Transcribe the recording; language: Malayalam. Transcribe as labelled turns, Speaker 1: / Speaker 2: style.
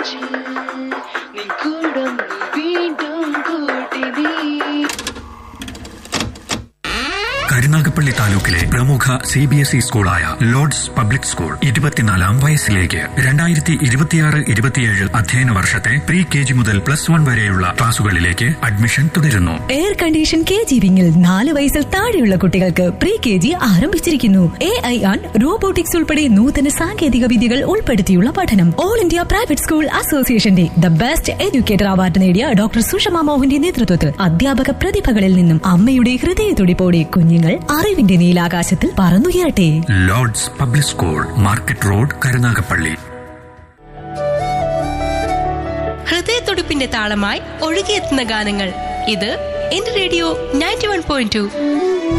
Speaker 1: കൊഞ്ചി നിൻ കൂടൊന്നു വീണ്ടും കൂട്ടി നീ
Speaker 2: കരുനാഗപ്പള്ളി താലൂക്കിലെ പ്രമുഖ സി ബി എസ് ഇ സ്കൂളായ ലോർഡ്സ് പബ്ലിക് സ്കൂൾ ഇരുപത്തിനാലാം വയസ്സിലേക്ക് രണ്ടായിരത്തി ഇരുപത്തിയാറ് ഇരുപത്തിയേഴ് അധ്യയന വർഷത്തെ പ്രീ കെ ജി മുതൽ പ്ലസ് വൺ വരെയുള്ള ക്ലാസുകളിലേക്ക് അഡ്മിഷൻ തുടരുന്നു
Speaker 3: എയർ കണ്ടീഷൻ കെ ജി വിങ്ങിൽ നാല് വയസ്സിൽ താഴെയുള്ള കുട്ടികൾക്ക് പ്രീ കെ ജി ആരംഭിച്ചിരിക്കുന്നു എ ഐ ആൺ റോബോട്ടിക്സ് ഉൾപ്പെടെ നൂതന സാങ്കേതിക വിദ്യകൾ ഉൾപ്പെടുത്തിയുള്ള പഠനം ഓൾ ഇന്ത്യ പ്രൈവറ്റ് സ്കൂൾ അസോസിയേഷന്റെ ദ ബെസ്റ്റ് എഡ്യൂക്കേറ്റർ അവാർഡ് നേടിയ ഡോക്ടർ സുഷമ മോഹന്റെ നേതൃത്വത്തിൽ അധ്യാപക പ്രതിഭകളിൽ നിന്നും അമ്മയുടെ ഹൃദയത്തുടിപ്പോടെ കുഞ്ഞുങ്ങൾ അറിവിന്റെ നീലാകാശത്തിൽ പറന്നുയരട്ടെ
Speaker 2: Lords public school market road Karunagappally
Speaker 4: ഹൃദയത്തുടിപ്പിന്റെ താളമായി ഒഴുകിയെത്തുന്ന ഗാനങ്ങൾ ഇത് എന്റെ radio ninety one point to